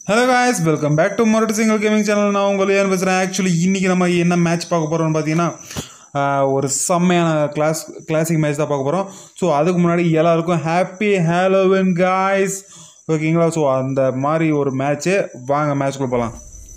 Hello guys welcome back to மொரட்டு single gaming channel நான் உங்கள் ஏன் பேசுகிறேன் ஆக்சுவலி இன்றைக்கி நம்ம என்ன மேட்ச் பார்க்க போகிறோம்னு பார்த்தீங்கன்னா ஆஹ், ஒரு செம்மையான கிளாஸ் கிளாசிக் மேட்ச் தான் பார்க்க போகிறோம் ஸோ அதுக்கு முன்னாடி எல்லாருக்கும் ஹாப்பி ஹாலோவின் காய்ஸ் ஓகேங்களா ஸோ அந்த மாதிரி ஒரு மேட்ச்சு வாங்க மேட்ச்குள்ளே போகலாம்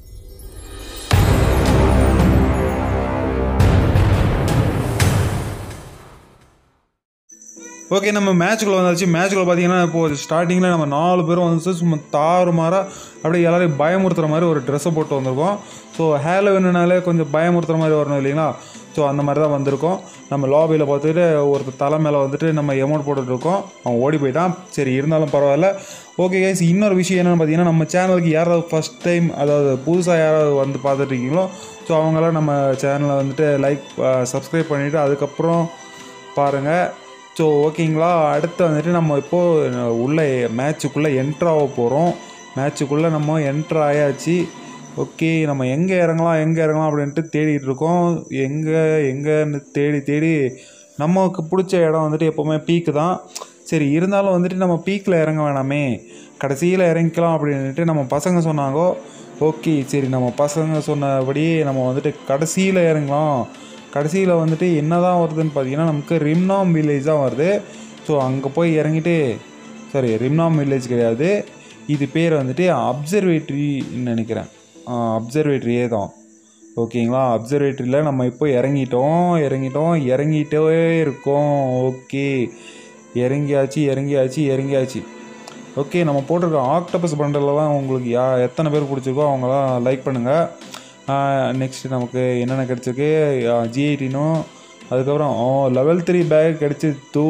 ஓகே நம்ம மேட்ச்குள்ளே வந்தாச்சு மேட்ச்குள்ளே பார்த்தீங்கன்னா இப்போ ஸ்டார்டிங்கில் நம்ம நாலு பேரும் வந்து சும்மா தாறுமாறாக அப்படியே எல்லாரையும் பயமுறுத்துற மாதிரி ஒரு ட்ரெஸ்ஸை போட்டு வந்திருக்கோம் ஸோ ஹேலோவின்னாலே கொஞ்சம் பயமுறுத்துற மாதிரி வரணும் இல்லைங்களா ஸோ அந்த மாதிரி தான் வந்திருக்கோம் நம்ம லாபியில் பார்த்துட்டு ஒருத்தர் தலை மேலே வந்துட்டு நம்ம எமௌண்ட் போட்டுட்ருக்கோம் அவன் ஓடி போயிட்டான் சரி இருந்தாலும் பரவாயில்ல ஓகே கைஸ் இன்னொரு விஷயம் என்னென்னு பார்த்தீங்கன்னா நம்ம சேனலுக்கு யாராவது ஃபஸ்ட் டைம் அதாவது புதுசாக யாராவது வந்து பார்த்துட்டு இருக்கீங்களோ ஸோ அவங்களாம் நம்ம சேனலை வந்துட்டு லைக் சப்ஸ்கிரைப் பண்ணிவிட்டு அதுக்கப்புறம் பாருங்கள் ஸோ ஓகேங்களா அடுத்து வந்துட்டு நம்ம இப்போது உள்ள மேட்சுக்குள்ளே என்ட்ராக போகிறோம் மேட்சுக்குள்ளே நம்ம என்ட்ரு ஆயாச்சு ஓகே நம்ம எங்கே இறங்கலாம் எங்கே இறங்கலாம் அப்படின்ட்டு தேடிட்டு இருக்கோம் எங்கே எங்கேன்னு தேடி தேடி நமக்கு பிடிச்ச இடம் வந்துட்டு எப்போவுமே பீக்கு தான் சரி இருந்தாலும் வந்துட்டு நம்ம பீக்கில் இறங்க வேணாமே கடைசியில் இறங்கிக்கலாம் அப்படின்ட்டு நம்ம பசங்க சொன்னாங்கோ ஓகே சரி நம்ம பசங்க சொன்னபடி நம்ம வந்துட்டு கடைசியில் இறங்கலாம் கடைசியில் வந்துட்டு என்ன தான் வருதுன்னு பார்த்தீங்கன்னா நமக்கு ரிம்னாம் வில்லேஜ் தான் வருது ஸோ அங்கே போய் இறங்கிட்டு சாரி ரிம்னாம் வில்லேஜ் கிடையாது இது பேர் வந்துட்டு அப்சர்வேட்டரின்னு நினைக்கிறேன் அப்சர்வேட்டரியே தான் ஓகேங்களா அப்சர்வேட்டரியில் நம்ம இப்போ இறங்கிட்டோம் இறங்கிட்டோம் இறங்கிட்டே இருக்கோம் ஓகே இறங்கியாச்சு இறங்கியாச்சு இறங்கியாச்சு ஓகே நம்ம போட்டிருக்க ஆக்டோபஸ் பண்டலில் தான் உங்களுக்கு யா எத்தனை பேர் பிடிச்சிருக்கோ அவங்களாம் லைக் பண்ணுங்கள் நெக்ஸ்ட் நமக்கு என்னென்ன கிடச்சிருக்கு ஜிஐடினும் அதுக்கப்புறம் ஓ லெவல் த்ரீ பேக் கிடச்சி தூ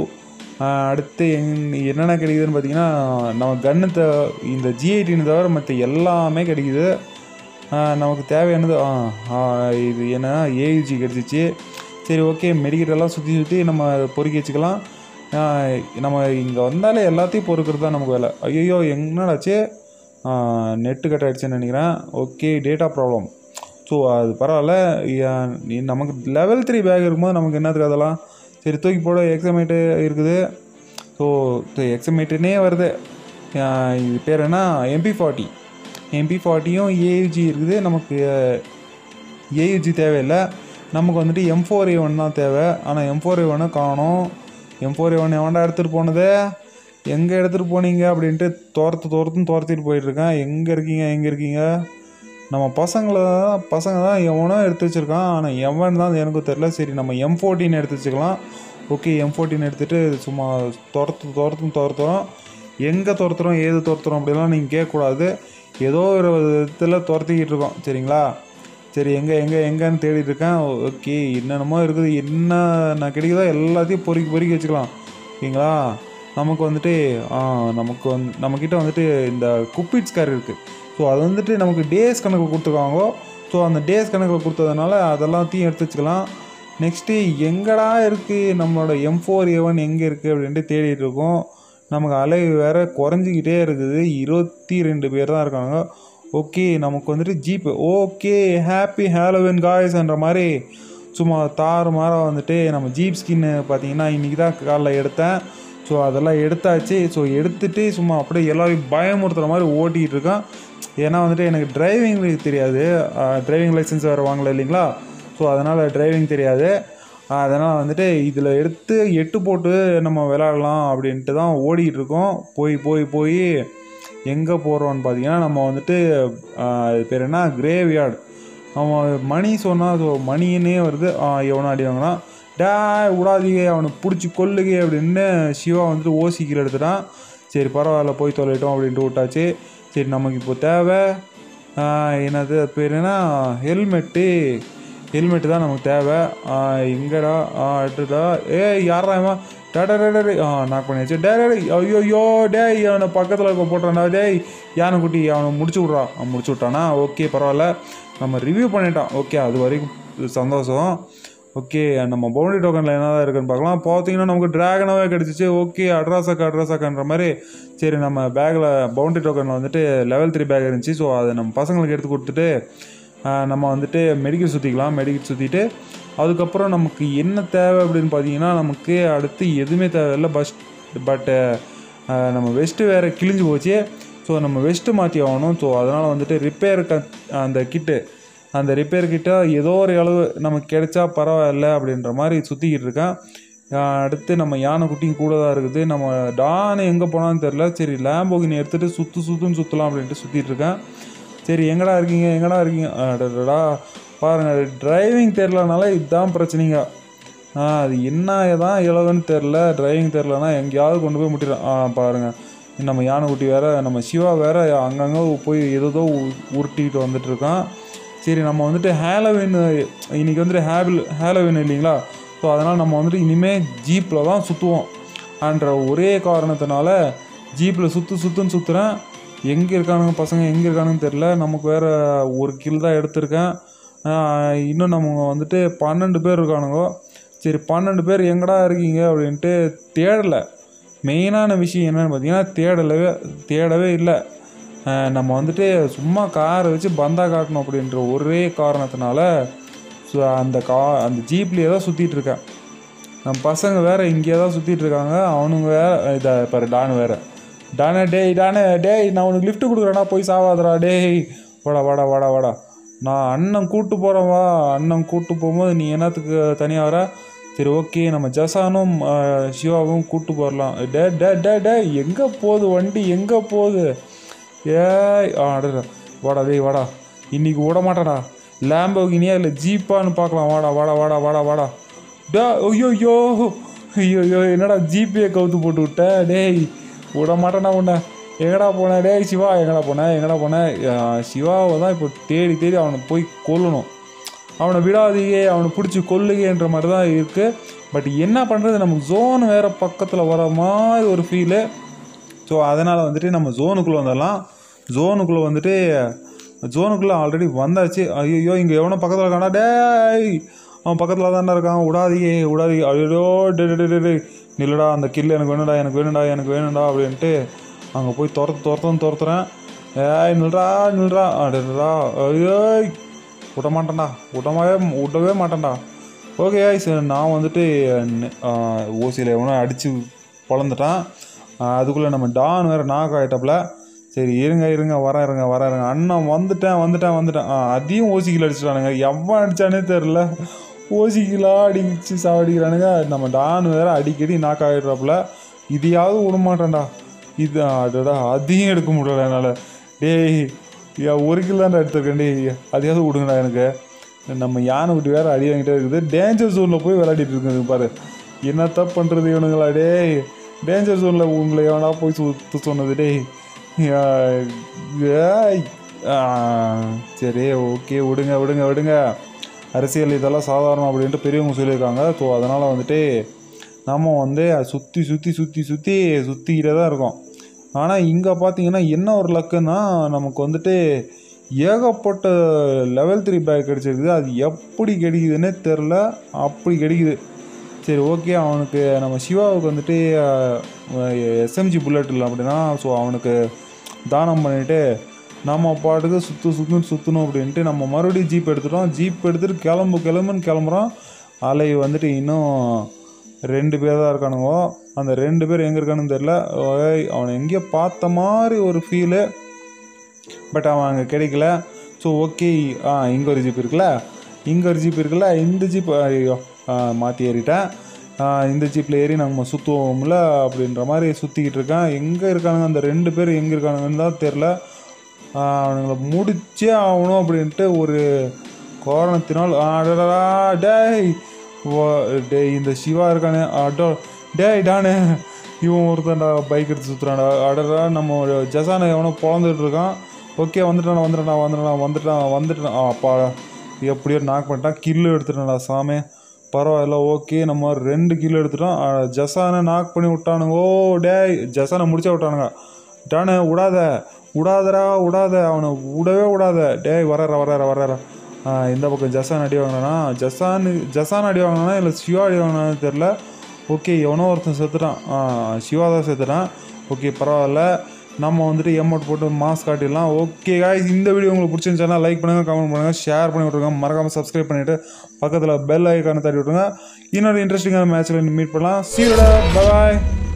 ஆஹ் அடுத்து எங் என்னென்ன கிடைக்குதுன்னு பார்த்தீங்கன்னா நம்ம கன்னு த இந்த ஜிஐடின்னு தவிர மற்ற எல்லாமே கிடைக்குது ஆஹ் நமக்கு தேவையானது ஆ ஆ, இது என்ன ஏயுஜி கிடச்சிச்சு சரி ஓகே மெடிக்கெட்டெல்லாம் சுற்றி சுற்றி நம்ம பொறுக்கி வச்சுக்கலாம் ஆஹ் நம்ம இங்கே வந்தாலே எல்லாத்தையும் பொறுக்கிறது தான் நமக்கு வேலை ஐயோ என்னடாச்சு நெட்டு கட் ஆகிடுச்சுன்னு நினைக்கிறேன் ஓகே டேட்டா ப்ராப்ளம் ஸோ அது பரவாயில்ல ஏன், நீ- நமக்கு லெவல் த்ரீ பேக் இருக்கும்போது நமக்கு என்னத்துக்கு அதெல்லாம் சரி தூக்கி போட எக்ஸாமேட்டு இருக்குது ஸோ எக்ஸாமேட்டுனே வருது ஆஹ் இது பேர் என்ன எம்பி ஃபார்ட்டி எம்பி ஃபார்ட்டியும் ஏயுஜி இருக்குது நமக்கு ஏயுஜி தேவையில்லை நமக்கு வந்துட்டு எம் ஃபோர் ஏ ஒன் தான் தேவை ஆனால் எம் ஃபோர் ஏ ஒன்று காணும் எம் ஃபோர் ஏ ஒன் எவன்டா எடுத்துகிட்டு போனது எங்கே எடுத்துகிட்டு போனீங்க அப்படின்ட்டு துரத்து துரத்துன்னு துரத்திட்டு போயிட்டுருக்கேன் எங்கே இருக்கீங்க எங்கே இருக்கீங்க நம்ம பசங்களை தான் பசங்க தான் எவனோ எடுத்து வச்சுருக்கான் ஆனால் எவன் தான் எனக்கும் தெரில சரி நம்ம எம் ஃபோர்டீன் எடுத்து வச்சுக்கலாம் ஓகே எம் ஃபோர்டீன் எடுத்துகிட்டு சும்மா துரத்து துரத்துன்னு துரத்துறோம் எங்கே துரத்துறோம் ஏது துரத்துறோம் அப்படிலாம் நீங்கள் கேட்கக்கூடாது ஏதோ ஒரு விதத்தில் துரத்திக்கிட்டு இருக்கோம் சரிங்களா சரி எங்கே எங்கே எங்கேன்னு தேடிட்டு இருக்கேன் ஓகே என்னென்னமோ இருக்குது என்ன நான் கிடைக்குதோ எல்லாத்தையும் பொறுக்கி பொறுக்கி வச்சுக்கலாம் ஓகேங்களா நமக்கு வந்துட்டு ஆ, நமக்கு வந்து நம்மக்கிட்ட வந்துட்டு இந்த குப்பிட்ஸ் கார் இருக்குது ஸோ அது வந்துட்டு நமக்கு டேஸ் கணக்கு கொடுத்துருக்காங்க ஸோ அந்த டேஸ் கணக்கில் கொடுத்ததுனால அதெல்லாத்தையும் எடுத்து வச்சுக்கலாம் நெக்ஸ்ட்டு எங்கடா இருக்குது நம்மளோட எம் ஃபோர் ஏவன் எங்கே இருக்குது அப்படின்ட்டு தேடிட்டு இருக்கோம் நமக்கு அலை வேற குறைஞ்சிக்கிட்டே இருக்குது இருபத்தி ரெண்டு பேர் தான் இருக்காங்க ஓகே நமக்கு வந்துட்டு ஜீப் ஓகே ஹாப்பி ஹாலோவின் காய்ஸ்ன்ற மாதிரி சும்மா தாறு மாறாக வந்துட்டு நம்ம ஜீப் ஸ்கின்னு பார்த்தீங்கன்னா இன்றைக்கி தான் காலைல எடுத்தேன் ஸோ அதெல்லாம் எடுத்தாச்சு ஸோ எடுத்துட்டு சும்மா அப்படியே எல்லாரையும் பயமுறுத்துற மாதிரி ஓட்டிகிட்டு இருக்கேன் ஏன்னா வந்துட்டு எனக்கு டிரைவிங் தெரியாது டிரைவிங் லைசன்ஸ் வேறு வாங்கலை இல்லைங்களா ஸோ அதனால் டிரைவிங் தெரியாது அதனால் வந்துட்டு இதில் எடுத்து எட்டு போட்டு நம்ம விளையாடலாம் அப்படின்ட்டு தான் ஓடிக்கிட்டு இருக்கோம் போய் போய் போய் எங்கே போகிறோம்னு பார்த்தீங்கன்னா நம்ம வந்துட்டு ஆஹ், இது பேர் என்ன கிரேவ்யார்டு அவன் மணி சொன்னால் ஸோ மணின்னே வருது ஆஹ், எவனோ அடி வாங்கினா டே விடாதீங்க அவனை பிடிச்சி கொல்லுங்க அப்படின்னு சிவா வந்துட்டு ஓசிக்கில் எடுத்துட்டான் சரி பரவாயில்ல போய் தொலைட்டோம் அப்படின்ட்டு விட்டாச்சு சரி நமக்கு இப்போ தேவை ஆஹ், என்னது அது பேர் என்ன ஹெல்மெட்டு ஹெல்மெட்டு தான் நமக்கு தேவை ஆஹ், எங்கடா ஆ எடுத்துடா ஏ யாரா இவன் டே டே, டே, டே, டே. ஆ நாக் பண்ணியாச்சு டே டே, டே ஐயோ ஐயோ டேய் அவனை பக்கத்தில் இருக்க போட்டான்டா டேய் யானை குட்டி அவனை முடிச்சு விட்றான் அவன் முடிச்சு விட்டானா ஓகே பரவாயில்ல நம்ம ரிவ்யூ பண்ணிட்டான் ஓகே அது வரைக்கும் சந்தோஷம் ஓகே நம்ம பவுண்டரி டோக்கனில் என்ன தான் இருக்குன்னு பார்க்கலாம் பார்த்தீங்கன்னா நமக்கு ட்ராகனாகவே கிடச்சிச்சு ஓகே அட்ராசாக்கா அட்ராசாக்கான்ற மாதிரி சரி நம்ம பேக்கில் பவுண்டரி டோக்கனில் வந்துட்டு லெவல் த்ரீ பேக் இருந்துச்சு ஸோ அதை நம்ம பசங்களுக்கு எடுத்து கொடுத்துட்டு ஆஹ், நம்ம வந்துட்டு மெடிக்கல் சுற்றிக்கலாம் மெடிக்கல் சுற்றிட்டு அதுக்கப்புறம் நமக்கு என்ன தேவை அப்படின்னு பார்த்தீங்கன்னா நமக்கு அடுத்து எதுவுமே தேவையில்லை பஸ் பட்டு நம்ம வெஸ்ட்டு வேறு கிழிஞ்சு போச்சு ஸோ ஸோ நம்ம வெஸ்ட்டு மாற்றி ஆகணும் ஸோ அதனால் வந்துட்டு ரிப்பேர் க அந்த கிட்டு அந்த ரிப்பேர் கிட்ட ஏதோ ஒரு அளவு நமக்கு கிடைச்சா பரவாயில்ல அப்படின்ற மாதிரி சுற்றிக்கிட்டு இருக்கேன் ஆஹ் அடுத்து நம்ம யானை குட்டியும் கூட தான் இருக்குது நம்ம டான் எங்கே போனான்னு தெரில சரி லேம்போகினி எடுத்துகிட்டு சுற்று சுற்றுன்னு சுற்றலாம் அப்படின்ட்டு சுற்றிட்டு இருக்கேன் சரி எங்கடா இருக்கீங்க எங்கடா இருக்கீங்க அடடா பாருங்கள் டிரைவிங் தெரிலனால இதுதான் பிரச்சனைங்க ஆ அது என்ன தான் இளவுன்னு தெரில டிரைவிங் தெரிலனா எங்கேயாவது கொண்டு போய் முட்டிடும் ஆ பாருங்கள் நம்ம யானைக்குட்டி வேற நம்ம சிவா வேற அங்கங்கே போய் ஏதோ உருட்டிக்கிட்டு வந்துட்டு இருக்கான் சரி நம்ம வந்துட்டு ஹேலோவின் இன்னைக்கு வந்துட்டு ஹேபிள் ஹேலோவின் இல்லைங்களா ஸோ அதனால் நம்ம வந்துட்டு இனிமேல் ஜீப்பில் தான் சுற்றுவோம் என்ற ஒரே காரணத்தினால ஜீப்பில் சுற்று சுற்றுன்னு சுற்றுறேன் எங்கே இருக்கானுங்க பசங்க எங்கே இருக்கானுங்கன்னு தெரில நமக்கு வேறு ஒரு கில் தான் எடுத்திருக்கேன் ஆஹ் இன்னும் நம்ம வந்துட்டு பன்னெண்டு பேர் இருக்கானுங்க சரி பன்னெண்டு பேர் எங்கடா இருக்கீங்க அப்படின்ட்டு தேடலை மெயினான விஷயம் என்னன்னு பார்த்தீங்கன்னா தேடலவே தேடவே இல்லை ஆஹ் நம்ம வந்துட்டு சும்மா காரை வச்சு பந்தா காட்டணும் அப்படின்ற ஒரே காரணத்தினால ஸோ அந்த கா அந்த ஜீப்லேயே தான் சுற்றிட்டு இருக்கேன் நம்ம பசங்க வேற இங்கே தான் சுற்றிட்டு இருக்காங்க அவனுங்க வேற இதை பாரு டான் வேற டானே டேய் டானே டேய் நான் உனக்கு லிஃப்ட் கொடுக்குறேன்னா போய் சாவாதடா டேய் வாடா வாடா வாடா வாடா நான் அண்ணன் கூட்டு போகிறேன் வா அண்ணன் கூட்டு போகும்போது நீ என்னத்துக்கு தனியாக வர சரி ஓகே நம்ம ஜசானும் ஆஹ், சிவாவும் கூட்டு போகலாம் டே டே டே டே எங்கே போகுது வண்டி எங்கே போகுது ஏய் ஆ அடடா வாடா டேய் வாடா இன்னைக்கு விட மாட்டேடா லேம்போகினியா இல்லை ஜீப்பான்னு பார்க்கலாம் வாடா வாடா வாடா வாடா வாடா டே ஐயோ ஐயோ ஐயோ என்னடா ஜிபே கவுத்து போட்டு விட்ட டேய் விட மாட்டேனா உன்னை எங்கடா போன டேய் சிவா எங்கடா போன எங்கடா போன அஹ் சிவாவை தான் இப்போ தேடி தேடி அவனை போய் கொல்லணும் அவனை விடாதீங்க அவனை பிடிச்சி கொல்லுகன்ற மாதிரி தான் இருக்குது பட் என்ன பண்ணுறது நமக்கு ஜோன் வேறு பக்கத்தில் வர மாதிரி ஒரு ஃபீலு ஸோ அதனால் வந்துட்டு நம்ம ஜோனுக்குள்ளே வந்துடலாம் ஜோனுக்குள்ளே வந்துட்டு ஜோனுக்குள்ளே ஆல்ரெடி வந்தாச்சு ஐயோ இங்கே எவனோ பக்கத்தில் காணா டேய் அவன் பக்கத்தில் தானே இருக்கான் விடாதீங்க விடாதீங்க ஐயோ டே டே, டே, டே, டே. நில்லுடா அந்த கில்லு எனக்கு வேணும்டா எனக்கு வேணும்டா எனக்கு வேணும்டா அப்படின்ட்டு அங்கே போய் துரத்து துரத்துன்னு துரத்துறேன் ஏய் நில்றா நில்றா அடடா ஐயோ விட மாட்டேன்டா விடவே விடவே மாட்டேன்டா ஓகே சரி நான் வந்துட்டு ஓசியில் எவனோ அடித்து பொழந்துட்டான் அதுக்குள்ளே நம்ம டான் வேறு நாக் ஆகிட்டப்பல சரி இருங்க இருங்க வரேன் இருங்க வரேன் இருங்க அண்ணன் வந்துட்டேன் வந்துட்டேன் வந்துட்டேன் ஆ அதையும் ஓசிக்கில் அடிச்சிட்டானுங்க எவன் அடித்தானே தெரில ஓசிக்கிலா அடிச்சு சாவடிக்கிறானுங்க நம்ம டான் வேற அடிக்கடி நாக் ஆகிடுறாப்புல இதையாவது விட மாட்டேன்டா இது அடடா அதையும் எடுக்க முடியல என்னால் டேய் யா ஒரு கிலோ தான் எடுத்திருக்கேன் டேய் அதையாவது விடுங்கடா எனக்கு நம்ம யானை குட்டி வேற அடி வாங்கிட்டே இருக்குது டேஞ்சர் ஜோனில் போய் விளையாடிட்டு இருக்குது பாரு என்ன தப்பு பண்ணுறது இவனுங்களா டேய் டேஞ்சர் ஜோனில் உங்களை எவனா போய் சுத்து சொன்னது டேய் யா, ஏய். ஆ, சரி ஓகே விடுங்க விடுங்க விடுங்க அரசியல் இதெல்லாம் சாதாரணம் அப்படின்ட்டு பெரியவங்க சொல்லியிருக்காங்க ஸோ அதனால் வந்துட்டு நம்ம வந்து சுற்றி சுற்றி சுற்றி சுற்றி சுற்றிக்கிட்டே தான் இருக்கோம் ஆனால் இங்கே பார்த்தீங்கன்னா என்ன ஒரு லக்குன்னா நமக்கு வந்துட்டு ஏகப்பட்ட லெவல் த்ரீ பேக் கிடைச்சிருக்குது அது எப்படி கிடைக்குதுன்னே தெரில அப்படி கிடைக்குது சரி ஓகே அவனுக்கு நம்ம சிவாவுக்கு வந்துட்டு எஸ்எம்ஜி புல்லட் இல்லை அப்படின்னா ஸோ அவனுக்கு தானம் பண்ணிவிட்டு நம்ம பாட்டுக்கு சுற்று சுற்றுன்னு சுற்றணும் அப்படின்ட்டு நம்ம மறுபடியும் ஜீப் எடுத்துட்டோம் ஜீப் எடுத்துகிட்டு கிளம்பு கிளம்புன்னு கிளம்புறோம் அலை வந்துட்டு இன்னும் ரெண்டு பேர் தான் இருக்கானுங்க அந்த ரெண்டு பேர் எங்கே இருக்கானுன்னு தெரில ஓய், அவனை எங்கேயோ பார்த்த மாதிரி ஒரு ஃபீலு பட் அவன் அங்கே கிடைக்கல ஸோ ஓகே ஆ இங்கே ஒரு ஜீப் இருக்குல்ல இங்கே ஒரு ஜீப் இருக்குல்ல இந்த ஜீப் ஐயோ மாற்றி ஏறிட்டேன் ஆ, இந்த ஜீப்பில் ஏறி நம்ம சுற்றுவோம்ல அப்படின்ற மாதிரி சுற்றிக்கிட்டு இருக்கேன் எங்கே இருக்கானுங்க அந்த ரெண்டு பேர் எங்கே இருக்கானுங்கன்னு தான் தெரில அவனுங்களை முடிச்சே ஆகணும் அப்படின்ட்டு ஒரு காரணத்தினால் அடடா டேய் வா- டேய் இந்த சிவா இருக்கானே அடோ டேய் டானே இவன் ஒருத்தன்டா பைக் எடுத்து சுற்றுறான்டா அடடா நம்ம ஒரு ஜசானை எவனோ பொழந்துட்டு இருக்கான் ஓகே வந்துட்டான் வந்துட்டான் வந்துட்டான் வந்துட்டான் வந்துட்டான் ஆ, அப்பா எப்படியோ நாக் பண்ணிட்டான் கில்லு எடுத்துட்டான்டா சாமி பரவாயில்ல ஓகே நம்ம ரெண்டு கிலோ எடுத்துட்டோம் ஆ, ஜசானை நாக் பண்ணி விட்டானுங்க ஓ டேய் ஜசானை முடிச்சே விட்டானுங்க டானு விடாத விடாதடா விடாத அவனை விடவே விடாத டேய் வரார வரார வரார ஆ, இந்த பக்கம் ஜசான் அடி வாங்கினானா ஜசான் ஜசான் அடி வாங்கினானா இல்லை சிவா அடி வாங்கினான்னு தெரில ஓகே எவனோ ஒருத்தன் செத்துட்டான் ஆ, சிவா தான் செத்துட்டான் ஓகே பரவாயில்ல நம்ம வந்துட்டு எமௌண்ட் போட்டு மாஸ் காட்டிடலாம் ஓகே guys இந்த வீடியோ உங்களுக்கு பிடிச்சிருந்துச்சுன்னா லைக் பண்ணுங்கள் கமெண்ட் பண்ணுங்கள் ஷேர் பண்ணி விட்ருங்க மறக்காமல் சப்ஸ்கிரைப் பண்ணிவிட்டு பக்கத்தில் பெல் ஐக்கானை தட்டி விட்ருங்க இன்னொரு இன்ட்ரெஸ்டிங்கான மேட்ச்சில் மீட் பண்ணலாம் சீரோட பாய்